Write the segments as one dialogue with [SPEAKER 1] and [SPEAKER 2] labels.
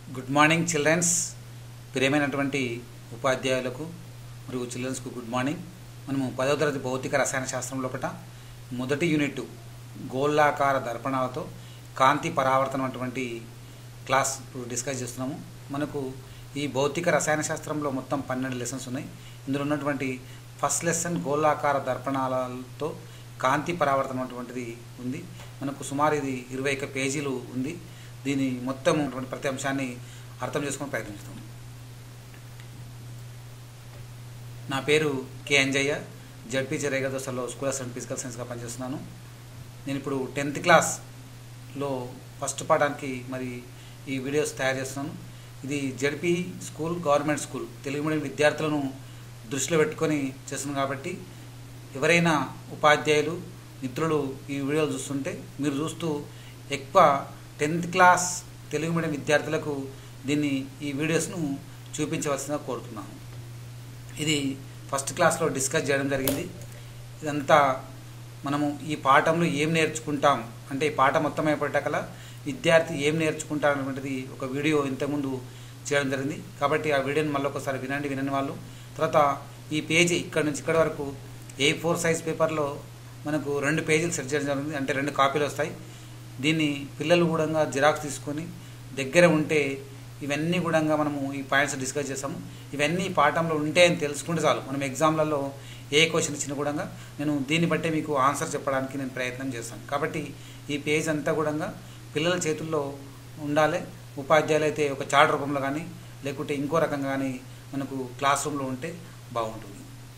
[SPEAKER 1] good morning children's ప్రియమైనటువంటి ఉపాధ్యాయులకు మరియు చిల్డ్రన్స్కు గుడ్ మార్నింగ్ మనము పదవ తరగతి భౌతిక రసాయన శాస్త్రం లోపల మొదటి యూనిట్ గోళాకార దర్పణాలతో కాంతి పరావర్తనం అటువంటి క్లాస్ ఇప్పుడు డిస్కస్ చేస్తున్నాము మనకు ఈ భౌతిక రసాయన శాస్త్రంలో మొత్తం పన్నెండు లెసన్స్ ఉన్నాయి ఇందులో ఉన్నటువంటి ఫస్ట్ లెసన్ గోళాకార దర్పణాలతో కాంతి పరావర్తనం అటువంటిది ఉంది మనకు సుమారు ఇది ఇరవై ఒక్క పేజీలు ఉంది దీని మొత్తం ఉన్నటువంటి ప్రతి అంశాన్ని అర్థం చేసుకుని ప్రయత్నిస్తాం నా పేరు కే అంజయ్య జడ్పీ చెరేగా దోస్తల్లో స్కూల్ అసిస్టెంట్ ఫిజికల్ సైన్స్గా పనిచేస్తున్నాను నేను ఇప్పుడు టెన్త్ క్లాస్లో ఫస్ట్ పాఠానికి మరి ఈ వీడియోస్ తయారు చేస్తున్నాను ఇది ZP school government school Telugu medium విద్యార్థులను దృష్టిలో పెట్టుకొని చేస్తున్నాను కాబట్టి ఎవరైనా ఉపాధ్యాయులు మిత్రులు ఈ వీడియోలు చూస్తుంటే మీరు చూస్తూ ఎక్కువ టెన్త్ క్లాస్ తెలుగు మీడియం విద్యార్థులకు దీన్ని ఈ వీడియోస్ను చూపించవలసిందిగా కోరుతున్నాను ఇది ఫస్ట్ క్లాస్లో డిస్కస్ చేయడం జరిగింది ఇదంతా మనము ఈ పాఠంలో ఏం నేర్చుకుంటాం అంటే ఈ పాఠం మొత్తం అయిపోయేటకల విద్యార్థి ఏం నేర్చుకుంటారు అనేటువంటిది ఒక వీడియో ఇంతకుముందు చేయడం జరిగింది కాబట్టి ఆ వీడియోని మళ్ళీ ఒకసారి వినండి వినని వాళ్ళు తర్వాత ఈ పేజీ ఇక్కడ నుంచి ఇక్కడ వరకు ఏ ఫోర్ సైజ్ పేపర్లో మనకు రెండు పేజీలు సెట్ చేయడం జరిగింది అంటే రెండు కాపీలు వస్తాయి దీన్ని పిల్లలు కూడా జిరాక్స్ తీసుకొని దగ్గర ఉంటే ఇవన్నీ కూడా మనము ఈ పాయింట్స్ డిస్కస్ చేసాము ఇవన్నీ పాఠంలో ఉంటే అని తెలుసుకుంటే చాలు మనం ఎగ్జామ్లలో ఏ క్వశ్చన్ ఇచ్చినా కూడా నేను దీన్ని బట్టే మీకు ఆన్సర్ చెప్పడానికి నేను ప్రయత్నం చేస్తాను కాబట్టి ఈ పేజ్ అంతా కూడా పిల్లల చేతుల్లో ఉండాలి ఉపాధ్యాయులు అయితే ఒక చార్ట్ రూపంలో కానీ లేకుంటే ఇంకో రకంగా కానీ మనకు క్లాస్ రూమ్లో ఉంటే బాగుంటుంది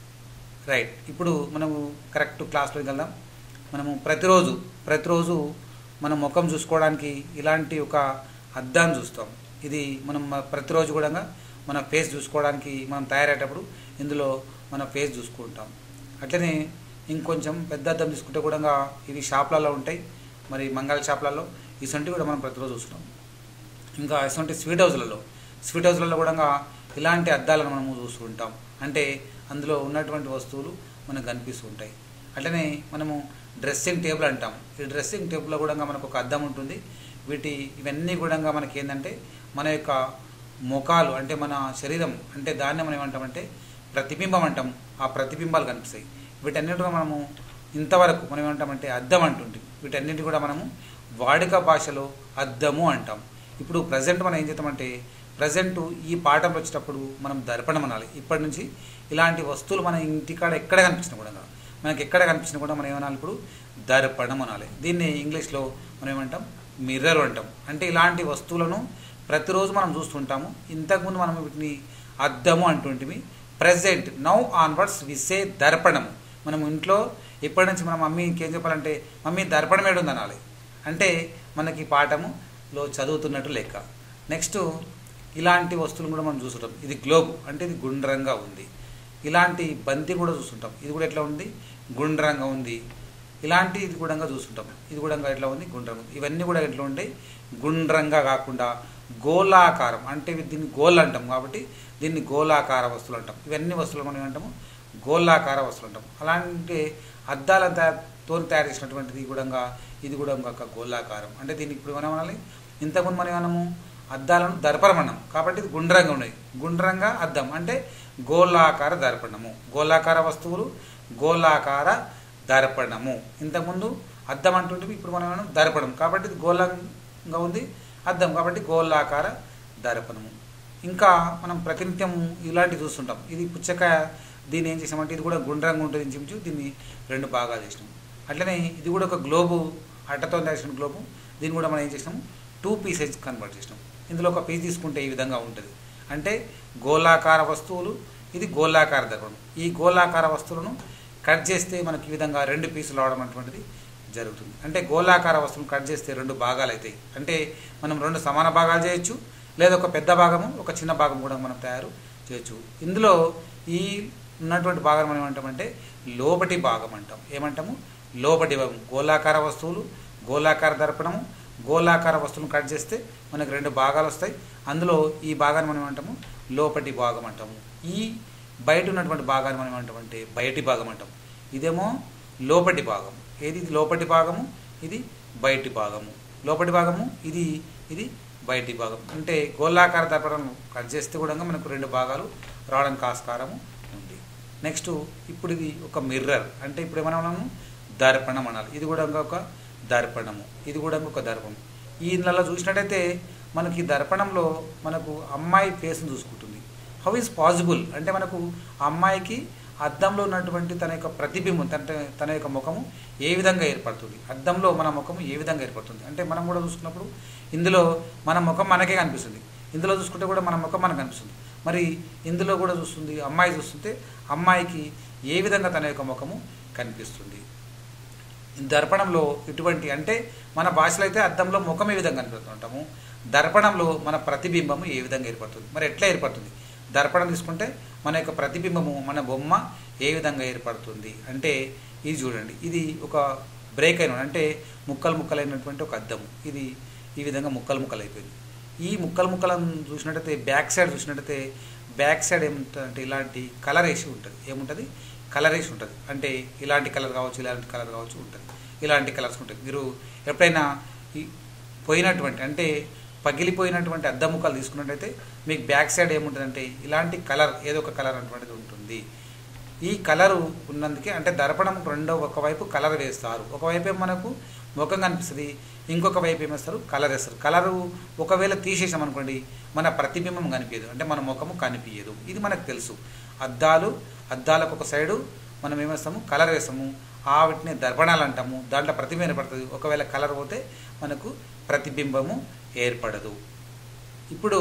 [SPEAKER 1] రైట్ ఇప్పుడు మనము కరెక్ట్ క్లాస్లోకి వెళ్దాం మనము ప్రతిరోజు ప్రతిరోజు మన ముఖం చూసుకోవడానికి ఇలాంటి ఒక అద్దాన్ని చూస్తాం ఇది మనం ప్రతిరోజు కూడా మన ఫేస్ చూసుకోవడానికి మనం తయారయ్యేటప్పుడు ఇందులో మన ఫేస్ చూసుకుంటాం అట్లనే ఇంకొంచెం పెద్ద అద్దం తీసుకుంటే కూడా ఇవి షాప్లలో ఉంటాయి మరి మంగళ షాప్లలో ఇసొంటివి కూడా మనం ప్రతిరోజు చూస్తున్నాం ఇంకా ఇటువంటి స్వీట్ హౌస్లలో స్వీట్ హౌస్లలో కూడా ఇలాంటి అద్దాలను మనము చూస్తూ ఉంటాం అంటే అందులో ఉన్నటువంటి వస్తువులు మనకు కనిపిస్తూ ఉంటాయి అట్లనే మనము డ్రెస్సింగ్ టేబుల్ అంటాం ఈ డ్రెస్సింగ్ టేబుల్లో కూడా మనకు ఒక అద్దం ఉంటుంది వీటి ఇవన్నీ కూడా మనకి ఏంటంటే మన యొక్క ముఖాలు అంటే మన శరీరం అంటే దాన్ని మనం ఏమంటామంటే ప్రతిబింబం అంటాం ఆ ప్రతిబింబాలు కనిపిస్తాయి వీటన్నిటి మనము ఇంతవరకు మనం ఏమంటామంటే అద్దం అంటుంది వీటన్నిటి కూడా మనము వాడుక భాషలో అద్దము అంటాం ఇప్పుడు ప్రజెంట్ మనం ఏం చేస్తామంటే ప్రజెంట్ ఈ పాఠం వచ్చేటప్పుడు మనం దర్పణం అనాలి ఇప్పటి నుంచి ఇలాంటి వస్తువులు మన ఇంటికాడ ఎక్కడ కనిపించినా కూడా మనకి ఎక్కడ కనిపించినా కూడా మనం ఏమనాలి ఇప్పుడు దర్పణం అనాలి దీన్ని ఇంగ్లీష్లో మనం ఏమంటాం మిర్రర్ అంటాం అంటే ఇలాంటి వస్తువులను ప్రతిరోజు మనం చూస్తుంటాము ఇంతకుముందు మనం వీటిని అద్దము అంటుంటిమి ప్రజెంట్ నౌ ఆన్వర్డ్స్ విసే దర్పణము మనం ఇంట్లో ఇప్పటి నుంచి మన మమ్మీకి ఏం చెప్పాలంటే మమ్మీ దర్పణం ఏడుంది అనాలి అంటే మనకి పాఠములో చదువుతున్నట్టు లెక్క నెక్స్ట్ ఇలాంటి వస్తువులు కూడా మనం చూస్తుంటాం ఇది గ్లోబ్ అంటే ఇది గుండ్రంగా ఉంది ఇలాంటి బంతి కూడా చూస్తుంటాం ఇది కూడా ఎట్లా ఉంది గుండ్రంగా ఉంది ఇలాంటి ఇది కూడా చూస్తుంటాం ఇది కూడా ఎట్లా ఉంది గుండ్రంగా ఇవన్నీ కూడా ఎట్లా ఉంటాయి గుండ్రంగా కాకుండా గోళాకారం అంటే దీన్ని గోల్ అంటాం కాబట్టి దీన్ని గోళాకార వస్తువులు అంటాం ఇవన్నీ వస్తువులు మనం ఏమంటాము గోళాకార వస్తువులు అంటాం అలాంటి అద్దాలతో తయారు చేసినటువంటిది కూడా ఇది కూడా ఒక గోళాకారం అంటే దీనికి ఇప్పుడు మనం అనాలి ఇంతకుముందు మనం ఏమన్నాము అద్దాలను దర్పణం అన్నాం కాబట్టి ఇది గుండ్రంగా ఉన్నాయి గుండ్రంగా అద్దం అంటే గోళాకార దర్పణము గోళాకార వస్తువులు గోళాకార దర్పణము ఇంతకుముందు అద్దం అంటుంటే ఇప్పుడు మనం దర్పణం కాబట్టి ఇది గోళంగా ఉంది అద్దం కాబట్టి గోళాకార దర్పణము ఇంకా మనం ప్రతినిత్యం ఇలాంటివి చూస్తుంటాం ఇది పుచ్చకాయ దీన్ని ఏం చేసామంటే ఇది కూడా గుండ్రంగా ఉంటుంది ఇంచుమించు దీన్ని రెండు భాగాలు చేసినాం అట్లనే ఇది కూడా ఒక గ్లోబు అట్టతో చేసిన గ్లోబు దీన్ని కూడా మనం ఏం చేసినాము టూ పీసెస్ కన్వర్ట్ చేసినాం ఇందులో ఒక పీస్ తీసుకుంటే ఈ విధంగా ఉంటుంది అంటే గోళాకార వస్తువులు ఇది గోళాకార దర్పణం ఈ గోళాకార వస్తువులను కట్ చేస్తే మనకి ఈ విధంగా రెండు పీసులు అవడం అటువంటిది జరుగుతుంది అంటే గోళాకార వస్తువును కట్ చేస్తే రెండు భాగాలు అవుతాయి అంటే మనం రెండు సమాన భాగాలు చేయొచ్చు లేదా ఒక పెద్ద భాగము ఒక చిన్న భాగం కూడా మనం తయారు చేయొచ్చు ఇందులో ఈ ఉన్నటువంటి భాగం మనం ఏమంటామంటే లోపటి భాగం అంటాం ఏమంటాము లోపటి భాగం గోళాకార వస్తువులు గోళాకార దర్పణము గోళాకార వస్తువులను కట్ చేస్తే మనకు రెండు భాగాలు వస్తాయి అందులో ఈ భాగాన్ని మనం ఏమంటాము లోపటి భాగం అంటాము ఈ బయట ఉన్నటువంటి భాగాన్ని మనం ఏమంటామంటే బయటి భాగం అంటాం ఇదేమో లోపటి భాగం ఏది ఇది లోపటి భాగము ఇది బయటి భాగము లోపటి భాగము ఇది ఇది బయటి భాగం అంటే గోళాకార దర్పణం కట్ చేస్తే కూడా మనకు రెండు భాగాలు రావడానికి ఆస్కారము ఉంది నెక్స్ట్ ఇప్పుడు ఇది ఒక మిర్రర్ అంటే ఇప్పుడు ఏమన్నా మనము దర్పణం అనాలి ఇది కూడా ఒక దర్పణము ఇది కూడా ఒక దర్పణం ఈ ఇందులో చూసినట్టయితే మనకి ఈ దర్పణంలో మనకు అమ్మాయి ఫేస్ని చూసుకుంటుంది హౌ ఈజ్ పాసిబుల్ అంటే మనకు ఆ అమ్మాయికి అద్దంలో ఉన్నటువంటి తన యొక్క ప్రతిబింబం తన తన యొక్క ముఖము ఏ విధంగా ఏర్పడుతుంది అద్దంలో మన ముఖము ఏ విధంగా ఏర్పడుతుంది అంటే మనం కూడా చూసుకున్నప్పుడు ఇందులో మన ముఖం మనకే కనిపిస్తుంది ఇందులో చూసుకుంటే కూడా మన ముఖం మనకు కనిపిస్తుంది మరి ఇందులో కూడా చూస్తుంది అమ్మాయి చూస్తుంటే అమ్మాయికి ఏ విధంగా తన యొక్క ముఖము కనిపిస్తుంది దర్పణంలో ఇటువంటి అంటే మన భాషలో అయితే అద్దంలో ముఖం ఏ విధంగా కనిపిస్తుంటాము దర్పణంలో మన ప్రతిబింబము ఏ విధంగా ఏర్పడుతుంది మరి ఎట్లా ఏర్పడుతుంది దర్పణం తీసుకుంటే మన యొక్క ప్రతిబింబము మన బొమ్మ ఏ విధంగా ఏర్పడుతుంది అంటే ఇది చూడండి ఇది ఒక బ్రేక్ అయిన అంటే ముక్కలు ముక్కలైనటువంటి ఒక అద్దము ఇది ఈ విధంగా ముక్కలు ముక్కలు అయిపోయింది ఈ ముక్కలు ముక్కలను చూసినట్టయితే బ్యాక్ సైడ్ చూసినట్టయితే బ్యాక్ సైడ్ ఏముంటుందంటే ఇలాంటి కలర్ వేసి ఉంటుంది ఏముంటుంది కలర్ వేసి ఉంటుంది అంటే ఇలాంటి కలర్ కావచ్చు ఇలాంటి కలర్ కావచ్చు ఉంటుంది ఇలాంటి కలర్స్ ఉంటాయి మీరు ఎప్పుడైనా ఈ పోయినటువంటి అంటే పగిలిపోయినటువంటి అద్దం ముక్కలు తీసుకున్నట్టయితే మీకు బ్యాక్ సైడ్ ఏముంటుందంటే ఇలాంటి కలర్ ఏదో ఒక కలర్ అటువంటిది ఉంటుంది ఈ కలరు ఉన్నందుకే అంటే దర్పణం రెండో ఒకవైపు కలర్ వేస్తారు ఒకవైపు ఏమో మనకు ముఖం కనిపిస్తుంది ఇంకొక వైపు ఏమేస్తారు కలర్ వేస్తారు కలరు ఒకవేళ తీసేసాం అనుకోండి మన ప్రతిబింబం కనిపించదు అంటే మన ముఖము కనిపించదు ఇది మనకు తెలుసు అద్దాలు అద్దాలకు ఒక సైడు మనం ఏమేస్తాము కలర్ వేస్తాము ఆ వీటిని దర్పణాలు అంటాము దాంట్లో ప్రతిబింబం ఏర్పడుతుంది ఒకవేళ కలర్ పోతే మనకు ప్రతిబింబము ఏర్పడదు ఇప్పుడు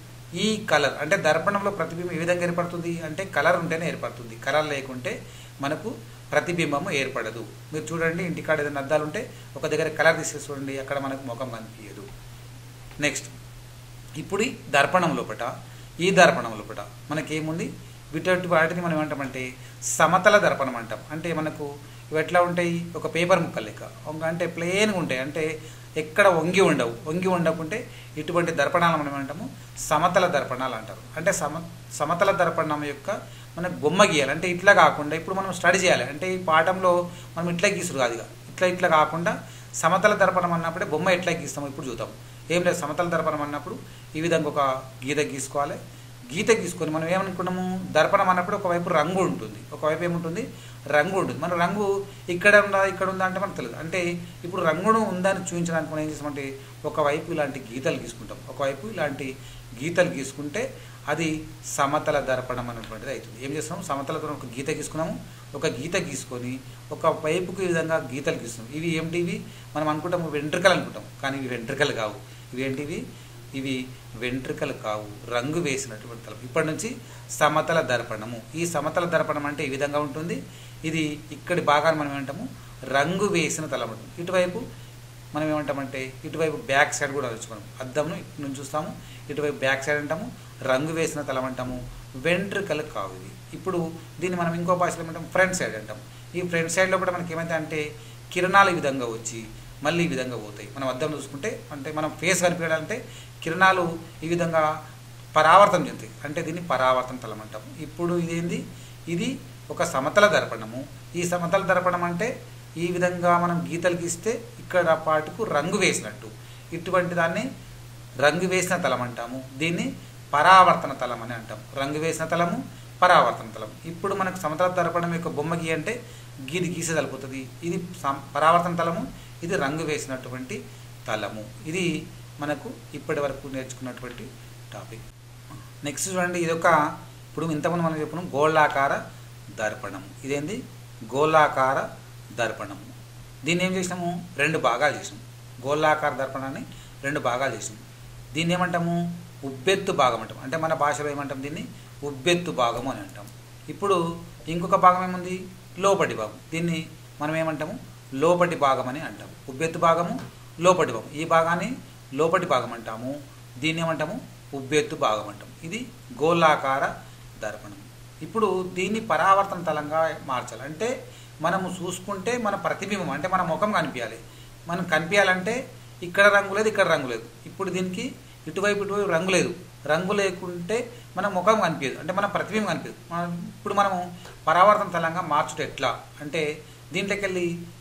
[SPEAKER 1] ఈ కలర్ అంటే దర్పణంలో ప్రతిబింబం ఏ విధంగా ఏర్పడుతుంది అంటే కలర్ ఉంటేనే ఏర్పడుతుంది కలర్ లేకుంటే మనకు ప్రతిబింబము ఏర్పడదు మీరు చూడండి ఇంటికాడ ఏదైనా అద్దాలు ఉంటే ఒక దగ్గర కలర్ తీసేసి చూడండి అక్కడ మనకు ముఖం కనిపించదు నెక్స్ట్ ఇప్పుడు ఈ దర్పణం లోపట ఈ దర్పణం లోపట మనకేముంది వీటి వాటిని మనం ఏమంటామంటే సమతల దర్పణం అంటాం అంటే మనకు ఇవి ఎట్లా ఉంటాయి ఒక పేపర్ ముక్కలు లెక్క ఒక- అంటే ప్లెయిన్గా ఉంటాయి అంటే ఎక్కడ వంగి ఉండవు వంగి ఉండకుంటే ఇటువంటి దర్పణాలు మనం ఏమంటాము సమతల దర్పణాలు అంటారు అంటే సమ సమతల దర్పణం యొక్క మనకు బొమ్మ గీయాలి అంటే ఇట్లా కాకుండా ఇప్పుడు మనం స్టడీ చేయాలి అంటే ఈ పాఠంలో మనం ఇట్లా గీసుడు కాదు ఇక ఇట్లా ఇట్లా కాకుండా సమతల దర్పణం అన్నప్పుడే బొమ్మ ఎట్లా గీస్తామో ఇప్పుడు చూద్దాం ఏం లేదు సమతల దర్పణం అన్నప్పుడు ఈ విధంగా ఒక గీత గీసుకోవాలి గీత గీసుకొని మనం ఏమనుకున్నాము దర్పణం అన్నప్పుడు ఒకవైపు రంగు ఉంటుంది ఒకవైపు ఏముంటుంది రంగు ఉంటుంది మన రంగు ఇక్కడ ఉందా ఇక్కడ ఉందా అంటే మనకు తెలియదు అంటే ఇప్పుడు రంగును ఉందని చూపించడానికి మనం ఏం చేస్తామంటే ఒకవైపు ఇలాంటి గీతలు గీసుకుంటాం ఒకవైపు ఇలాంటి గీతలు గీసుకుంటే అది సమతల దర్పణం అనేటువంటిది అవుతుంది ఏం చేస్తాం సమతలతో ఒక గీత గీసుకున్నాము ఒక గీత గీసుకొని ఒక వైపుకి ఈ విధంగా గీతలు గీస్తున్నాం ఇవి ఏమిటి ఇవి మనం అనుకుంటాము వెంట్రుకలు అనుకుంటాం కానీ ఇవి వెంట్రుకలు కావు ఇవి ఏంటివి ఇవి వెంట్రుకలు కావు రంగు వేసినటువంటి తలం ఇప్పటి నుంచి సమతల దర్పణము ఈ సమతల దర్పణం అంటే ఈ విధంగా ఉంటుంది ఇది ఇక్కడి భాగాన్ని మనం ఏమంటాము రంగు వేసిన తలం ఉంటుంది ఇటువైపు మనం ఏమంటామంటే ఇటువైపు బ్యాక్ సైడ్ కూడా వచ్చుకోవడం అద్దంను ఇటు నుంచి చూస్తాము ఇటువైపు బ్యాక్ సైడ్ అంటాము రంగు వేసిన తలం అంటాము వెంట్రుకలు కావు ఇది ఇప్పుడు దీన్ని మనం ఇంకో భాషలో ఏమంటాం ఫ్రంట్ సైడ్ అంటాం ఈ ఫ్రంట్ సైడ్లో కూడా మనకి ఏమైతే అంటే కిరణాలు ఈ విధంగా వచ్చి మళ్ళీ ఈ విధంగా పోతాయి మనం అద్దం చూసుకుంటే అంటే మనం ఫేస్ కనిపించాలంటే కిరణాలు ఈ విధంగా పరావర్తనం చెందుతాయి అంటే దీన్ని పరావర్తన తలం అంటాం ఇప్పుడు ఇదేంది ఇది ఒక సమతల దర్పణము ఈ సమతల దర్పణం అంటే ఈ విధంగా మనం గీతలు గీస్తే ఇక్కడ పాటుకు రంగు వేసినట్టు ఇటువంటి దాన్ని రంగు వేసిన తలం అంటాము దీన్ని పరావర్తన తలం అని అంటాం రంగు వేసిన తలము పరావర్తన తలం ఇప్పుడు మనకు సమతల దర్పణం యొక్క బొమ్మ గీ అంటే గీది గీసే తలుపుతుంది ఇది సం- పరావర్తన తలము ఇది రంగు వేసినటువంటి తలము ఇది మనకు ఇప్పటి వరకు నేర్చుకున్నటువంటి టాపిక్ నెక్స్ట్ చూడండి ఇది ఒక ఇప్పుడు ఇంతకుముందు మనం చెప్పిన గోళాకార దర్పణము ఇదేంది గోళాకార దర్పణము దీన్ని ఏం చేసినాము రెండు భాగాలు చేసినాం గోళాకార దర్పణాన్ని రెండు భాగాలు చేసినాం దీన్ని ఏమంటాము ఉబ్బెత్తు భాగం అంటాం అంటే మన భాషలో ఏమంటాం దీన్ని ఉబ్బెత్తు భాగము అని అంటాం ఇప్పుడు ఇంకొక భాగం ఏముంది లోపటి భాగం దీన్ని మనం ఏమంటాము లోపటి భాగం అని అంటాము ఉబ్బెత్తు భాగము లోపటి భాగం ఈ భాగాన్ని లోపటి భాగం అంటాము దీన్ని ఏమంటాము ఉబ్బెత్తు భాగం అంటాం ఇది గోళాకార దర్పణం ఇప్పుడు దీన్ని పరావర్తన తలంగా మార్చాలి అంటే మనము చూసుకుంటే మన ప్రతిబింబం అంటే మన ముఖం కనిపించాలి మనం కనిపించాలంటే ఇక్కడ రంగు లేదు ఇక్కడ రంగు లేదు ఇప్పుడు దీనికి ఇటువైపు ఇటువైపు రంగు లేదు రంగు లేకుంటే మన ముఖం కనిపించదు అంటే మన ప్రతిబింబం కనిపించదు మనం ఇప్పుడు మనము పరావర్తన తలంగా మార్చుట ఎట్లా అంటే దీంట్లోకి వెళ్ళి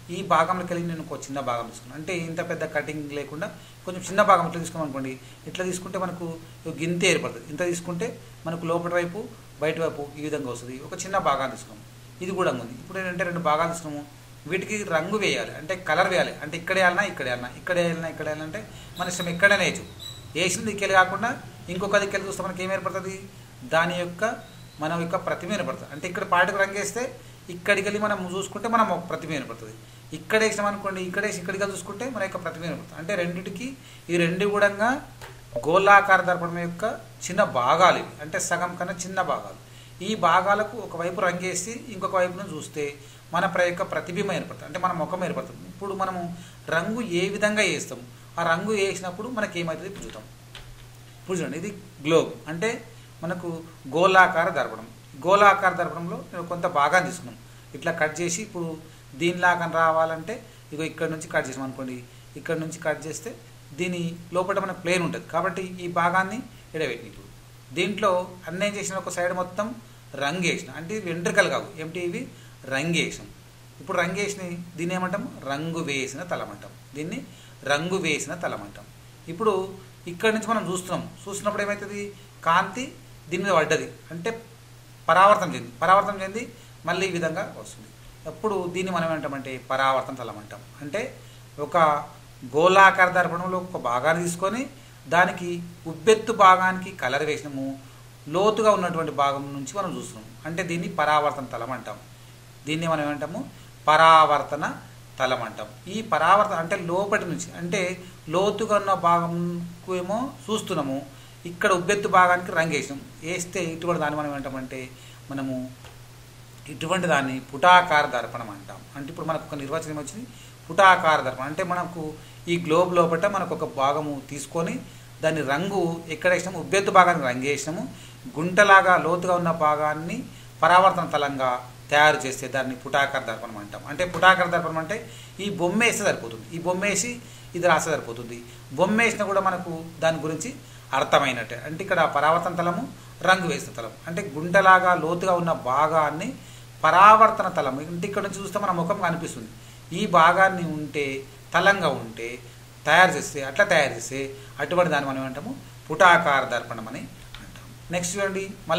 [SPEAKER 1] ఈ భాగంలోకి వెళ్ళి నేను ఒక చిన్న భాగం తీసుకున్నాను అంటే ఇంత పెద్ద కటింగ్ లేకుండా కొంచెం చిన్న భాగం ఇట్లా తీసుకున్నాం అనుకోండి ఇట్లా తీసుకుంటే మనకు ఒక గింతే ఏర్పడుతుంది ఇంత తీసుకుంటే మనకు లోపల వైపు బయట వైపు ఈ విధంగా వస్తుంది ఒక చిన్న భాగాన్ని తీసుకున్నాం ఇది కూడా ఉంది ఇప్పుడు ఏంటంటే రెండు భాగాలు తీసుకున్నాము వీటికి రంగు వేయాలి అంటే కలర్ వేయాలి అంటే ఇక్కడ వేయాలన్నా ఇక్కడ వేయాలన్నా ఇక్కడ వేయాలన్నా ఇక్కడ వేయాలంటే మన ఇష్టం ఎక్కడైనా వేయచ్చు వేసిన దిక్కెళ్ళి కాకుండా ఇంకొక దిక్కెళ్ళి చూస్తే మనకి ఏం ఏర్పడుతుంది దాని యొక్క మన యొక్క ప్రతిమ ఏర్పడుతుంది అంటే ఇక్కడ పాటకు రంగు వేస్తే ఇక్కడికి వెళ్ళి మనం చూసుకుంటే మనం ఒక ప్రతిమ ఏర్పడుతుంది ఇక్కడ వేసినాం అనుకోండి ఇక్కడ వేసి ఇక్కడికి చూసుకుంటే మన యొక్క ప్రతిమ ఏర్పడుతుంది అంటే రెండిటికి ఈ రెండు కూడా గోళాకార దర్పణం యొక్క చిన్న భాగాలు ఇవి అంటే సగం కన్నా చిన్న భాగాలు ఈ భాగాలకు ఒకవైపు రంగేసి ఇంకొక వైపును చూస్తే మన ప్ర యొక్క ప్రతిబింబం ఏర్పడుతుంది అంటే మన ముఖం ఏర్పడుతుంది ఇప్పుడు మనము రంగు ఏ విధంగా వేస్తాం ఆ రంగు వేసినప్పుడు మనకి ఏమవుతుంది ఇప్పుడు చూద్దాం ఇప్పుడు చూడండి ఇది గ్లోబ్ అంటే మనకు గోళాకార దర్పణం గోళాకార దర్పణంలో నేను కొంత భాగాన్ని తీసుకున్నాం ఇట్లా కట్ చేసి ఇప్పుడు దీనిలాగా రావాలంటే ఇగో ఇక్కడ నుంచి కట్ చేసాం అనుకోండి ఇక్కడ నుంచి కట్ చేస్తే దీని లోపల మనకు ప్లేన్ ఉంటుంది కాబట్టి ఈ భాగాన్ని ఎడబెట్టిన ఇప్పుడు దీంట్లో అన్నీ ఏం చేసిన ఒక సైడ్ మొత్తం రంగు వేసిన అంటే ఇవి వెంట్రుకలు కావు ఏమిటి ఇవి రంగు వేసినాం ఇప్పుడు రంగు వేసిన దీన్ని ఏమంటాం రంగు వేసిన తలమంటాం దీన్ని రంగు వేసిన తలమంటాం ఇప్పుడు ఇక్కడ నుంచి మనం చూస్తున్నాం చూస్తున్నప్పుడు ఏమవుతుంది కాంతి దీని మీద పడ్డది అంటే పరావర్తనం చెంది పరావర్తనం చెంది మళ్ళీ ఈ విధంగా వస్తుంది అప్పుడు దీన్ని మనం ఏమంటామంటే పరావర్తన తలం అంటాం అంటే ఒక గోళాకార దర్పణంలో ఒక భాగాన్ని తీసుకొని దానికి ఉబ్బెత్తు భాగానికి కలర్ వేసినాము లోతుగా ఉన్నటువంటి భాగం నుంచి మనం చూస్తున్నాం అంటే దీన్ని పరావర్తన తలం అంటాం దీన్ని మనం ఏమంటాము పరావర్తన తలం అంటాం ఈ పరావర్తన అంటే లోపటి నుంచి అంటే లోతుగా ఉన్న భాగంకు ఏమో చూస్తున్నాము ఇక్కడ ఉబ్బెత్తు భాగానికి రంగు వేసినాం వేస్తే ఇటువంటి దాన్ని మనం ఏమంటామంటే మనము ఇటువంటి దాన్ని పుటాకార దర్పణం అంటాం అంటే ఇప్పుడు మనకు ఒక నిర్వచనం వచ్చింది పుటాకార దర్పణం అంటే మనకు ఈ గ్లోబ్ లోపల మనకు ఒక భాగము తీసుకొని దాని రంగు ఎక్కడ వేసినాము ఉబ్బెత్తు భాగానికి రంగు వేసినాము గుంటలాగా లోతుగా ఉన్న భాగాన్ని పరావర్తన తలంగా తయారు చేస్తే దాన్ని పుటాకార దర్పణం అంటాం అంటే పుటాకార దర్పణం అంటే ఈ బొమ్మ వేస్తే సరిపోతుంది ఈ బొమ్మ వేసి ఇది రాస్తే సరిపోతుంది బొమ్మ వేసినా కూడా మనకు దాని గురించి అర్థమైనట్టే అంటే ఇక్కడ పరావర్తన తలము రంగు వేసిన తలం అంటే గుంటలాగా లోతుగా ఉన్న భాగాన్ని పరావర్తన తలం అంటే ఇక్కడ నుంచి చూస్తే మన ముఖం కనిపిస్తుంది ఈ భాగాన్ని ఉంటే తలంగా ఉంటే తయారు చేస్తే అట్లా తయారు చేస్తే అటువంటి దాన్ని మనం ఏమంటాము పుటాకార దర్పణం అని అంటాం నెక్స్ట్ చూడండి మళ్ళీ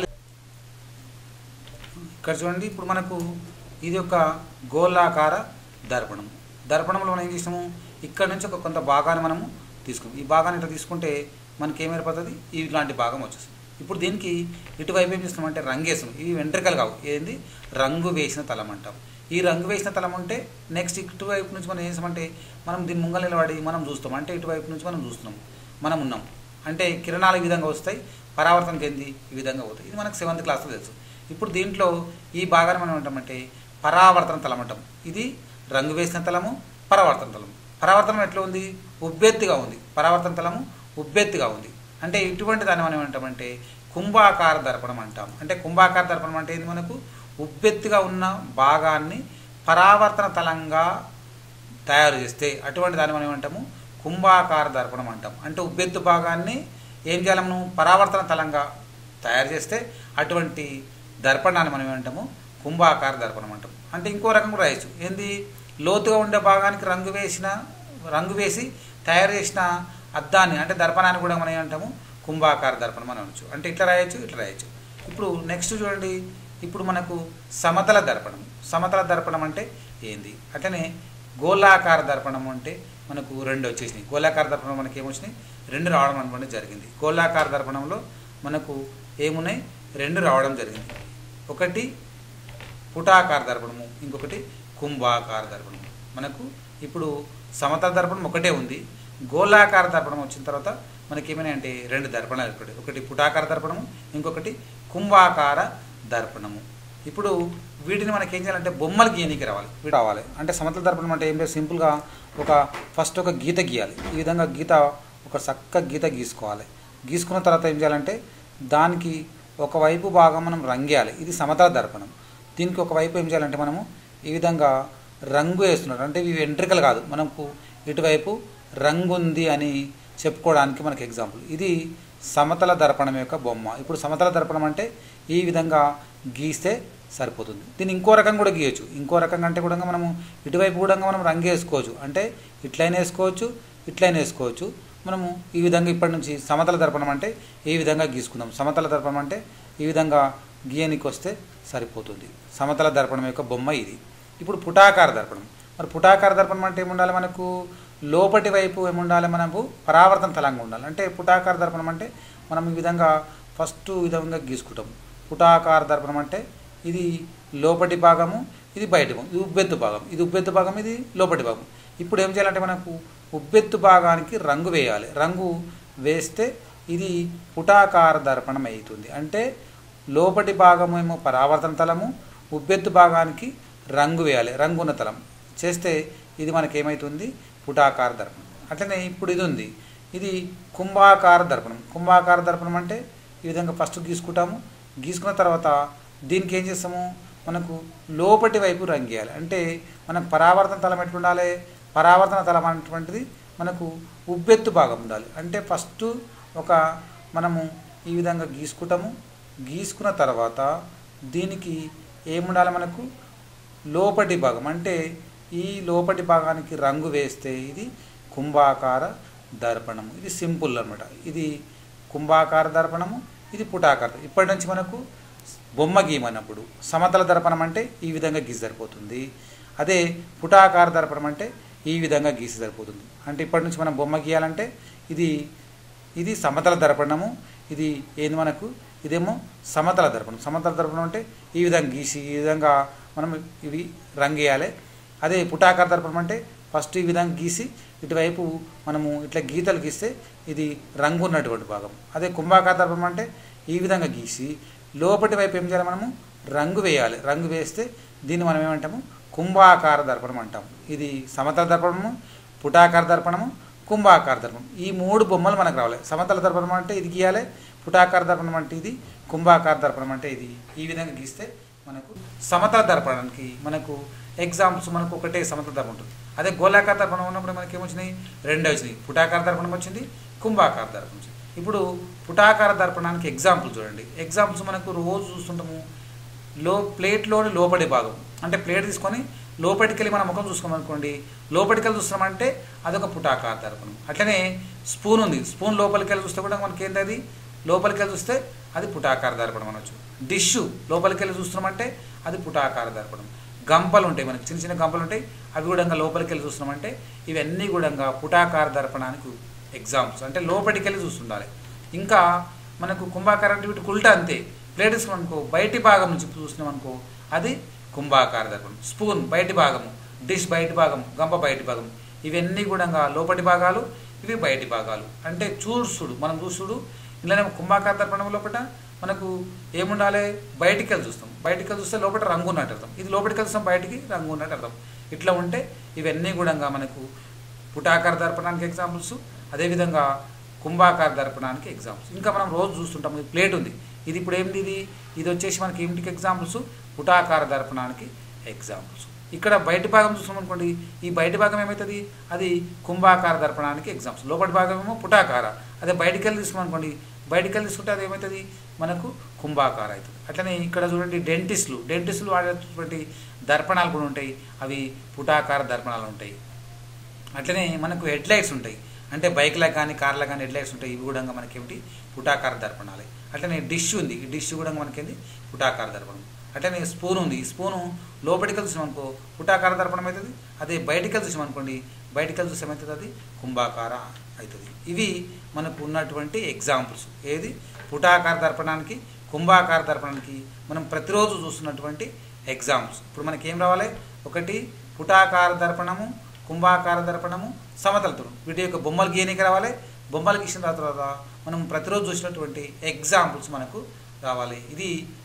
[SPEAKER 1] ఇక్కడ చూడండి ఇప్పుడు మనకు ఇది ఒక గోళాకార దర్పణం దర్పణంలో మనం ఏం చేసినాము ఇక్కడ నుంచి ఒక కొంత భాగాన్ని మనము తీసుకున్నాం ఈ భాగాన్ని ఇట్లా తీసుకుంటే మనకి ఏం ఏర్పడుతుంది ఇలాంటి భాగం వచ్చేస్తుంది ఇప్పుడు దీనికి ఇటువైపు ఏం చేస్తున్నామంటే రంగు వేస్తాం ఇవి వెంట్రుకలు కావు ఏంది రంగు వేసిన తలం అంటాం ఈ రంగు వేసిన తలం ఉంటే నెక్స్ట్ ఇటువైపు నుంచి మనం ఏం చేస్తామంటే మనం దీని ముంగల నిలబడి మనం చూస్తాం అంటే ఇటువైపు నుంచి మనం చూస్తున్నాం మనం ఉన్నాం అంటే కిరణాలు ఈ విధంగా వస్తాయి పరావర్తన చెంది ఈ విధంగా పోతాయి ఇది మనకు సెవెంత్ క్లాస్లో తెలుసు ఇప్పుడు దీంట్లో ఈ భాగాన్ని మనం ఏమంటామంటే పరావర్తన తలం అంటాం ఇది రంగు వేసిన తలము పరావర్తన తలము పరావర్తనం ఎట్లా ఉంది ఉబ్బెత్తుగా ఉంది పరావర్తన తలము ఉబ్బెత్తుగా ఉంది అంటే ఇటువంటి దాన్ని మనం ఏమంటామంటే కుంభాకార దర్పణం అంటాం అంటే కుంభాకార దర్పణం అంటే ఏంది మనకు ఉబ్బెత్తుగా ఉన్న భాగాన్ని పరావర్తన తలంగా తయారు చేస్తే అటువంటి దాన్ని మనం ఏమంటాము కుంభాకార దర్పణం అంటాం అంటే ఉబ్బెత్తు భాగాన్ని ఏం చేయాలి మనం పరావర్తన తలంగా తయారు చేస్తే అటువంటి దర్పణాన్ని మనం ఏమంటాము కుంభాకార దర్పణం అంటాం అంటే ఇంకో రకం కూడా రాయొచ్చు ఏంది లోతుగా ఉండే భాగానికి రంగు వేసిన రంగు వేసి తయారు చేసిన అద్దాన్ని అంటే దర్పణాన్ని కూడా మనం ఏమంటాము కుంభాకార దర్పణం అని అనొచ్చు అంటే ఇట్లా రాయొచ్చు ఇట్లా రాయొచ్చు ఇప్పుడు నెక్స్ట్ చూడండి ఇప్పుడు మనకు సమతల దర్పణం సమతల దర్పణం అంటే ఏంది అట్లనే గోళాకార దర్పణం అంటే మనకు రెండు వచ్చేసినాయి గోళాకార దర్పణం మనకి ఏమొచ్చినాయి రెండు రావడం అనుకోండి జరిగింది గోళాకార దర్పణంలో మనకు ఏమున్నాయి రెండు రావడం జరిగింది ఒకటి పుటాకార దర్పణము ఇంకొకటి కుంభాకార దర్పణము మనకు ఇప్పుడు సమతల దర్పణం ఒకటే ఉంది గోళాకార దర్పణం వచ్చిన తర్వాత మనకి ఏమైనా అంటే రెండు దర్పణాలు ఏర్పడాయి ఒకటి పుటాకార దర్పణము ఇంకొకటి కుంభాకార దర్పణము ఇప్పుడు వీటిని మనకి ఏం చేయాలంటే బొమ్మలు గీయనికి రావాలి వీటి రావాలి అంటే సమతల దర్పణం అంటే ఏం లేదు సింపుల్గా ఒక ఫస్ట్ ఒక గీత గీయాలి ఈ విధంగా గీత ఒక చక్క గీత గీసుకోవాలి గీసుకున్న తర్వాత ఏం చేయాలంటే దానికి ఒకవైపు భాగం మనం రంగేయాలి ఇది సమతల దర్పణం దీనికి ఒకవైపు ఏం చేయాలంటే మనము ఈ విధంగా రంగు వేస్తున్నారు అంటే ఇవి వెంట్రుకలు కాదు మనకు ఇటువైపు రంగు ఉంది అని చెప్పుకోవడానికి మనకి ఎగ్జాంపుల్ ఇది సమతల దర్పణం యొక్క బొమ్మ ఇప్పుడు సమతల దర్పణం అంటే ఈ విధంగా గీస్తే సరిపోతుంది దీన్ని ఇంకో రకం కూడా గీయచ్చు ఇంకో రకంగా అంటే కూడా మనము ఇటువైపు కూడా మనం రంగు వేసుకోవచ్చు అంటే ఇట్లయినా వేసుకోవచ్చు ఇట్లయినా వేసుకోవచ్చు మనము ఈ విధంగా ఇప్పటి నుంచి సమతల దర్పణం అంటే ఈ విధంగా గీసుకుందాం సమతల దర్పణం అంటే ఈ విధంగా గీయనికి వస్తే సరిపోతుంది సమతల దర్పణం యొక్క బొమ్మ ఇది ఇప్పుడు పుటాకార దర్పణం మరి పుటాకార దర్పణం అంటే ఏముండాలి మనకు లోపటి వైపు ఏముండాలి మనకు పరావర్తన తలంగా ఉండాలి అంటే పుటాకార దర్పణం అంటే మనం ఈ విధంగా ఫస్ట్ ఈ విధంగా గీసుకుంటాం పుటాకార దర్పణం అంటే ఇది లోపటి భాగము ఇది బయటి భాగం ఇది ఉబ్బెత్తు భాగం ఇది ఉబ్బెత్తు భాగం ఇది లోపటి భాగం ఇప్పుడు ఏం చేయాలంటే మనకు ఉబ్బెత్తు భాగానికి రంగు వేయాలి రంగు వేస్తే ఇది పుటాకార దర్పణం అవుతుంది అంటే లోపటి భాగము ఏమో పరావర్తన తలము ఉబ్బెత్తు భాగానికి రంగు వేయాలి రంగున్న తలం చేస్తే ఇది మనకి ఏమవుతుంది పుటాకార దర్పణం అట్లనే ఇప్పుడు ఇది ఉంది ఇది కుంభాకార దర్పణం కుంభాకార దర్పణం అంటే ఈ విధంగా ఫస్ట్ గీసుకుంటాము గీసుకున్న తర్వాత దీనికి ఏం చేస్తాము మనకు లోపటి వైపు రంగు వేయాలి అంటే మనకు పరావర్తన తలం ఎట్లుండాలి పరావర్తన తలం అనేటువంటిది మనకు ఉబ్బెత్తు భాగం ఉండాలి అంటే ఫస్ట్ ఒక మనము ఈ విధంగా గీసుకుంటాము గీసుకున్న తర్వాత దీనికి ఏముండాలి మనకు లోపటి భాగం అంటే ఈ లోపటి భాగానికి రంగు వేస్తే ఇది కుంభాకార దర్పణము ఇది సింపుల్ అనమాట ఇది కుంభాకార దర్పణము ఇది పుటాకార ఇప్పటి నుంచి మనకు బొమ్మ గీయమన్నప్పుడు సమతల దర్పణం అంటే ఈ విధంగా గీసి సరిపోతుంది అదే పుటాకార దర్పణం అంటే ఈ విధంగా గీసి సరిపోతుంది అంటే ఇప్పటి నుంచి మనం బొమ్మ గీయాలంటే ఇది ఇది సమతల దర్పణము ఇది ఏంది మనకు ఇదేమో సమతల దర్పణం సమతల దర్పణం అంటే ఈ విధంగా గీసి ఈ విధంగా మనం ఇవి రంగు వేయాలి అదే పుటాకార దర్పణం అంటే ఫస్ట్ ఈ విధంగా గీసి ఇటువైపు మనము ఇట్లా గీతలు గీస్తే ఇది రంగు ఉన్నటువంటి భాగం అదే కుంభాకార దర్పణం అంటే ఈ విధంగా గీసి లోపటి వైపు ఏం చేయాలి మనము రంగు వేయాలి రంగు వేస్తే దీన్ని మనం ఏమంటాము కుంభాకార దర్పణం అంటాం ఇది సమతల దర్పణము పుటాకార దర్పణము కుంభాకార దర్పణం ఈ మూడు బొమ్మలు మనకు రావాలి సమతల దర్పణం అంటే ఇది గీయాలి పుటాకార దర్పణం అంటే ఇది కుంభాకార దర్పణం అంటే ఇది ఈ విధంగా గీస్తే మనకు సమతల దర్పణానికి మనకు ఎగ్జామ్స్ మనకు ఒకటే సమతల దర్పణం ఉంటుంది అదే గోళాకార దర్పణం ఉన్నప్పుడు మనకి ఏమొచ్చినాయి రెండే వచ్చినాయి పుటాకార దర్పణం వచ్చింది కుంభాకార దర్పణం వచ్చింది ఇప్పుడు పుటాకార దర్పణానికి ఎగ్జాంపుల్ చూడండి ఎగ్జాంపుల్స్ మనకు రోజు చూస్తుంటాము లో ప్లేట్లోని లోపడి భాగం అంటే ప్లేట్ తీసుకొని లోపలికి వెళ్ళి మన ముఖం చూసుకోమనుకోండి అనుకోండి లోపలికి వెళ్ళి చూస్తున్నామంటే అదొక పుటాకార దర్పణం అట్లనే స్పూన్ ఉంది స్పూన్ లోపలికి వెళ్ళి చూస్తే కూడా మనకి ఏంటి అది లోపలికి వెళ్ళి చూస్తే అది పుటాకార దర్పణం అనొచ్చు డిష్ లోపలికి వెళ్ళి చూస్తున్నామంటే అది పుటాకార దర్పణం గంపలు ఉంటాయి మనకి చిన్న చిన్న గంపలు ఉంటాయి అవి కూడా ఇంకా లోపలికి వెళ్ళి చూస్తున్నామంటే ఇవన్నీ కూడా ఇంకా పుటాకార దర్పణానికి ఎగ్జాంపుల్స్ అంటే లోపలికి వెళ్ళి చూస్తుండాలి ఇంకా మనకు కుంభాకార అంటే వీటి కుల్టా అంతే ప్లేట్ తీసుకున్నాం అనుకో బయటి భాగం నుంచి చూస్తున్నాం అనుకో అది కుంభాకార దర్పణం స్పూన్ బయటి భాగము డిష్ బయటి భాగం గంప బయటి భాగం ఇవన్నీ కూడా ఇంకా లోపటి భాగాలు ఇవి బయటి భాగాలు అంటే చూసుడు మనం చూసుడు ఇలానే కుంభాకార దర్పణం లోపల మనకు ఏముండాలి బయటికి వెళ్ళి చూస్తాం బయటికి వెళ్ళి చూస్తే లోపల రంగు ఉన్నట్టు అర్థం ఇది లోపలికి వెళ్తాం బయటికి రంగు ఉన్నట్టు అర్థం ఇట్లా ఉంటే ఇవన్నీ కూడా మనకు పుటాకార దర్పణానికి ఎగ్జాంపుల్స్ అదేవిధంగా కుంభాకార దర్పణానికి ఎగ్జాంపుల్స్ ఇంకా మనం రోజు చూస్తుంటాం ఇది ప్లేట్ ఉంది ఇది ఇప్పుడు ఏంటి ఇది ఇది వచ్చేసి మనకి ఏమిటికి ఎగ్జాంపుల్స్ పుటాకార దర్పణానికి ఎగ్జాంపుల్స్ ఇక్కడ బయటి భాగం చూస్తాం అనుకోండి ఈ బయటి భాగం ఏమవుతుంది అది కుంభాకార దర్పణానికి ఎగ్జాంపుల్స్ లోపటి భాగం ఏమో పుటాకార అదే బయటికి వెళ్ళి తీసుకున్నాం అనుకోండి బయటికి వెళ్ళి తీసుకుంటే అది ఏమవుతుంది మనకు కుంభాకార అవుతుంది అట్లనే ఇక్కడ చూడండి డెంటిస్టులు డెంటిస్టులు వాడేటువంటి దర్పణాలు కూడా ఉంటాయి అవి పుటాకార దర్పణాలు ఉంటాయి అట్లనే మనకు హెడ్ లైట్స్ ఉంటాయి అంటే బైక్లకు కానీ కార్లకు కానీ హెడ్ లైట్స్ ఉంటాయి ఇవి కూడా మనకేమిటి పుటాకార దర్పణాలే అట్లనే డిష్ ఉంది ఈ డిష్ కూడా మనకేంది పుటాకార దర్పణం అట్లనే స్పూన్ ఉంది ఈ స్పూను లోపలికి చూసాం అనుకో పుటాకార దర్పణం అవుతుంది అదే బయటికి చూసాం అనుకోండి బయటికి చూసి ఏమవుతుంది అది కుంభాకార అవుతుంది ఇవి మనకు ఉన్నటువంటి ఎగ్జాంపుల్స్ ఏది పుటాకార దర్పణానికి కుంభాకార దర్పణానికి మనం ప్రతిరోజు చూస్తున్నటువంటి ఎగ్జాంపుల్స్ ఇప్పుడు మనకి ఏం రావాలి ఒకటి పుటాకార దర్పణము కుంభాకార దర్పణము సమతలతుడు వీటి యొక్క బొమ్మలు గీయనికి రావాలి బొమ్మలు గీసిన తర్వాత మనం ప్రతిరోజు చూసినటువంటి ఎగ్జాంపుల్స్ మనకు రావాలి ఇది